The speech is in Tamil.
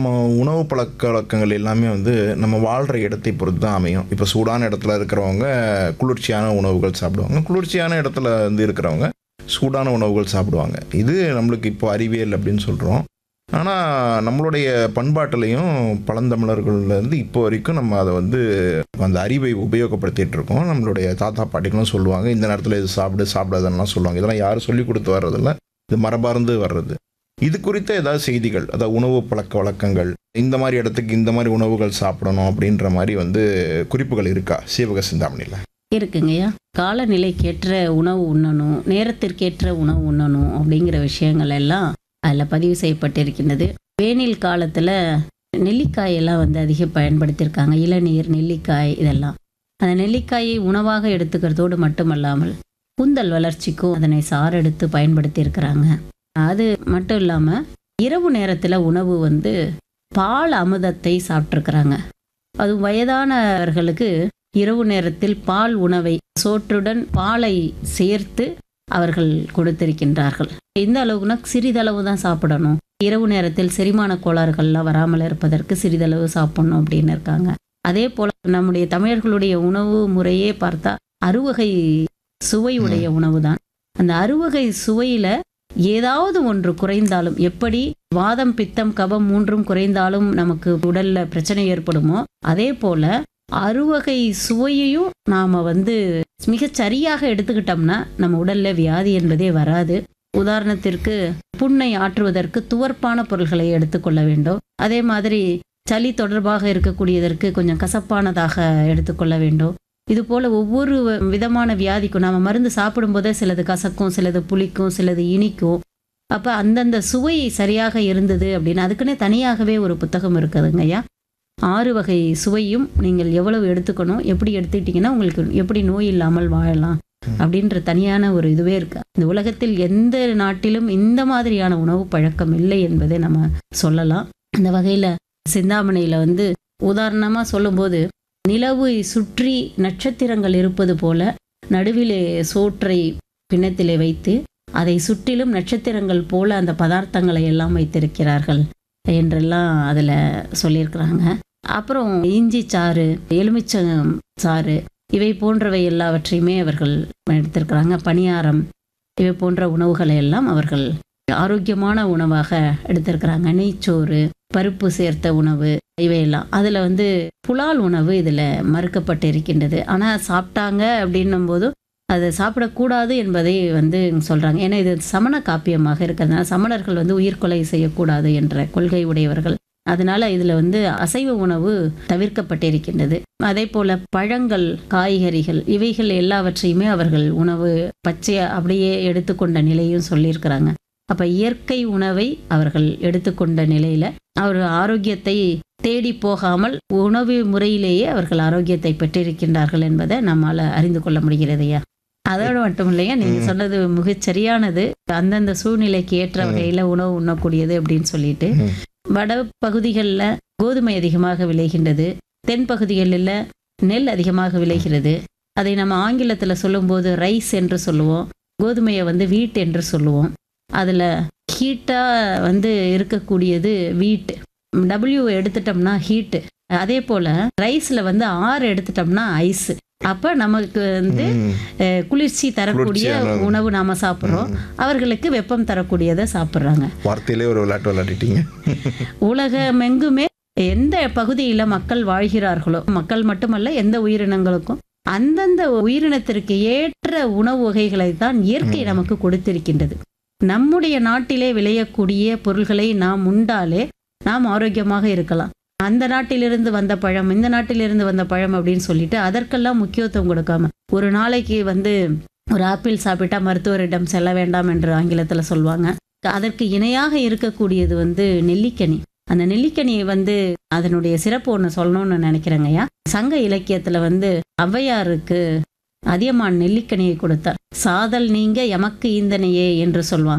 நம்ம உணவு பழக்க வழக்கங்கள் எல்லாமே வந்து நம்ம வாழ்கிற இடத்தை பொறுத்து தான் அமையும் இப்போ சூடான இடத்துல இருக்கிறவங்க குளிர்ச்சியான உணவுகள் சாப்பிடுவாங்க குளிர்ச்சியான இடத்துல வந்து இருக்கிறவங்க சூடான உணவுகள் சாப்பிடுவாங்க இது நம்மளுக்கு இப்போ அறிவியல் அப்படின்னு சொல்கிறோம் ஆனால் நம்மளுடைய பண்பாட்டிலையும் பழந்தமிழர்கள்லேருந்து இப்போ வரைக்கும் நம்ம அதை வந்து அந்த அறிவை உபயோகப்படுத்திட்டு இருக்கோம் நம்மளுடைய தாத்தா பாட்டிகளும் சொல்லுவாங்க இந்த நேரத்தில் இது சாப்பிடு சாப்பிடாதெல்லாம் சொல்லுவாங்க இதெல்லாம் யாரும் சொல்லி கொடுத்து வர்றதில்ல இது மரபார்ந்து வர்றது இது குறித்த ஏதாவது செய்திகள் அதாவது உணவு பழக்க வழக்கங்கள் இந்த மாதிரி இடத்துக்கு இந்த மாதிரி உணவுகள் சாப்பிடணும் அப்படின்ற மாதிரி வந்து குறிப்புகள் இருக்கா சீவக சிந்தாமணியில் இருக்குங்கய்யா காலநிலைக்கேற்ற உணவு உண்ணணும் நேரத்திற்கேற்ற உணவு உண்ணணும் அப்படிங்கிற விஷயங்கள் எல்லாம் அதில் பதிவு செய்யப்பட்டிருக்கின்றது வேனில் காலத்தில் நெல்லிக்காயெல்லாம் வந்து அதிகம் பயன்படுத்தியிருக்காங்க இளநீர் நெல்லிக்காய் இதெல்லாம் அந்த நெல்லிக்காயை உணவாக எடுத்துக்கிறதோடு மட்டுமல்லாமல் கூந்தல் வளர்ச்சிக்கும் அதனை சாறு எடுத்து பயன்படுத்தியிருக்கிறாங்க அது மட்டும் இல்லாமல் இரவு நேரத்தில் உணவு வந்து பால் அமுதத்தை சாப்பிட்ருக்குறாங்க அது வயதானவர்களுக்கு இரவு நேரத்தில் பால் உணவை சோற்றுடன் பாலை சேர்த்து அவர்கள் கொடுத்திருக்கின்றார்கள் எந்த அளவுக்குனா சிறிதளவு தான் சாப்பிடணும் இரவு நேரத்தில் செரிமான கோளாறுகள்லாம் வராமல் இருப்பதற்கு சிறிதளவு சாப்பிடணும் அப்படின்னு இருக்காங்க அதே போல நம்முடைய தமிழர்களுடைய உணவு முறையே பார்த்தா அறுவகை சுவை உடைய உணவு தான் அந்த அறுவகை சுவையில ஏதாவது ஒன்று குறைந்தாலும் எப்படி வாதம் பித்தம் கபம் மூன்றும் குறைந்தாலும் நமக்கு உடல்ல பிரச்சனை ஏற்படுமோ அதே போல அறுவகை சுவையையும் நாம வந்து மிகச் சரியாக எடுத்துக்கிட்டோம்னா நம்ம உடல்ல வியாதி என்பதே வராது உதாரணத்திற்கு புண்ணை ஆற்றுவதற்கு துவர்ப்பான பொருள்களை எடுத்துக்கொள்ள வேண்டும் அதே மாதிரி சளி தொடர்பாக இருக்கக்கூடியதற்கு கொஞ்சம் கசப்பானதாக எடுத்துக்கொள்ள வேண்டும் இது போல ஒவ்வொரு விதமான வியாதிக்கும் நாம மருந்து சாப்பிடும்போதே சிலது கசக்கும் சிலது புளிக்கும் சிலது இனிக்கும் அப்ப அந்தந்த சுவை சரியாக இருந்தது அப்படின்னு அதுக்குன்னே தனியாகவே ஒரு புத்தகம் இருக்குதுங்க ஐயா ஆறு வகை சுவையும் நீங்கள் எவ்வளவு எடுத்துக்கணும் எப்படி எடுத்துக்கிட்டீங்கன்னா உங்களுக்கு எப்படி நோய் இல்லாமல் வாழலாம் அப்படின்ற தனியான ஒரு இதுவே இருக்கு இந்த உலகத்தில் எந்த நாட்டிலும் இந்த மாதிரியான உணவு பழக்கம் இல்லை என்பதை நம்ம சொல்லலாம் அந்த வகையில சிந்தாமணியில வந்து உதாரணமா சொல்லும்போது நிலவை சுற்றி நட்சத்திரங்கள் இருப்பது போல நடுவிலே சோற்றை பிணத்திலே வைத்து அதை சுற்றிலும் நட்சத்திரங்கள் போல அந்த பதார்த்தங்களை எல்லாம் வைத்திருக்கிறார்கள் என்றெல்லாம் அதில் சொல்லியிருக்கிறாங்க அப்புறம் இஞ்சி சாறு எலுமிச்சம் சாறு இவை போன்றவை எல்லாவற்றையுமே அவர்கள் எடுத்திருக்கிறாங்க பணியாரம் இவை போன்ற உணவுகளை எல்லாம் அவர்கள் ஆரோக்கியமான உணவாக எடுத்திருக்கிறாங்க நெய்ச்சோறு பருப்பு சேர்த்த உணவு இவையெல்லாம் அதில் வந்து புலால் உணவு இதில் மறுக்கப்பட்டு இருக்கின்றது ஆனால் சாப்பிட்டாங்க அப்படின்னும் போதும் அதை சாப்பிடக்கூடாது என்பதை வந்து சொல்கிறாங்க ஏன்னா இது சமண காப்பியமாக இருக்கிறதுனால சமணர்கள் வந்து உயிர்கொலை செய்யக்கூடாது என்ற கொள்கை உடையவர்கள் அதனால இதில் வந்து அசைவ உணவு தவிர்க்கப்பட்டிருக்கின்றது அதே போல பழங்கள் காய்கறிகள் இவைகள் எல்லாவற்றையுமே அவர்கள் உணவு பச்சையா அப்படியே எடுத்துக்கொண்ட நிலையும் சொல்லியிருக்கிறாங்க அப்ப இயற்கை உணவை அவர்கள் எடுத்துக்கொண்ட நிலையில அவர் ஆரோக்கியத்தை தேடி போகாமல் உணவு முறையிலேயே அவர்கள் ஆரோக்கியத்தை பெற்றிருக்கின்றார்கள் என்பதை நம்மால அறிந்து கொள்ள முடிகிறதையா அதோடு மட்டும் இல்லையா நீங்க சொன்னது மிகச் சரியானது அந்தந்த சூழ்நிலைக்கு ஏற்ற வகையில உணவு உண்ணக்கூடியது அப்படின்னு சொல்லிட்டு வட பகுதிகளில் கோதுமை அதிகமாக விளைகின்றது தென் பகுதிகளில் நெல் அதிகமாக விளைகிறது அதை நம்ம ஆங்கிலத்தில் சொல்லும்போது ரைஸ் என்று சொல்லுவோம் கோதுமையை வந்து வீட் என்று சொல்லுவோம் அதில் ஹீட்டாக வந்து இருக்கக்கூடியது வீட் டபிள்யூ எடுத்துட்டோம்னா ஹீட்டு அதே போல் ரைஸில் வந்து ஆறு எடுத்துட்டோம்னா ஐஸு அப்போ நமக்கு வந்து அஹ், குளிர்ச்சி தரக்கூடிய குளிர்ச்சியான உணவு நாம சாப்பிட்றோம் அவர்களுக்கு வெப்பம் தரக்கூடியதை சாப்பிட்றாங்க வார்த்தையிலே ஒரு விளையாட்டு விளையாடிட்டீங்க உலகமெங்குமே எந்த பகுதியில் மக்கள் வாழ்கிறார்களோ மக்கள் மட்டுமல்ல எந்த உயிரினங்களுக்கும் அந்தந்த உயிரினத்திற்கு ஏற்ற உணவு வகைகளை தான் இயற்கை நமக்கு கொடுத்திருக்கின்றது நம்முடைய நாட்டிலே விளையக்கூடிய பொருள்களை நாம் உண்டாலே நாம் ஆரோக்கியமாக இருக்கலாம் அந்த நாட்டிலிருந்து வந்த பழம் இந்த நாட்டிலிருந்து வந்த பழம் அப்படின்னு சொல்லிட்டு அதற்கெல்லாம் முக்கியத்துவம் கொடுக்காம ஒரு நாளைக்கு வந்து ஒரு ஆப்பிள் சாப்பிட்டா மருத்துவரிடம் செல்ல வேண்டாம் என்று ஆங்கிலத்தில் சொல்லுவாங்க அதற்கு இணையாக இருக்கக்கூடியது வந்து நெல்லிக்கனி அந்த நெல்லிக்கனியை வந்து அதனுடைய சிறப்பு ஒன்று சொல்லணும்னு நினைக்கிறேங்கய்யா சங்க இலக்கியத்தில் வந்து ஔவையாருக்கு அதியமான் நெல்லிக்கனியை கொடுத்தார் சாதல் நீங்க எமக்கு ஈந்தனையே என்று சொல்லுவாங்க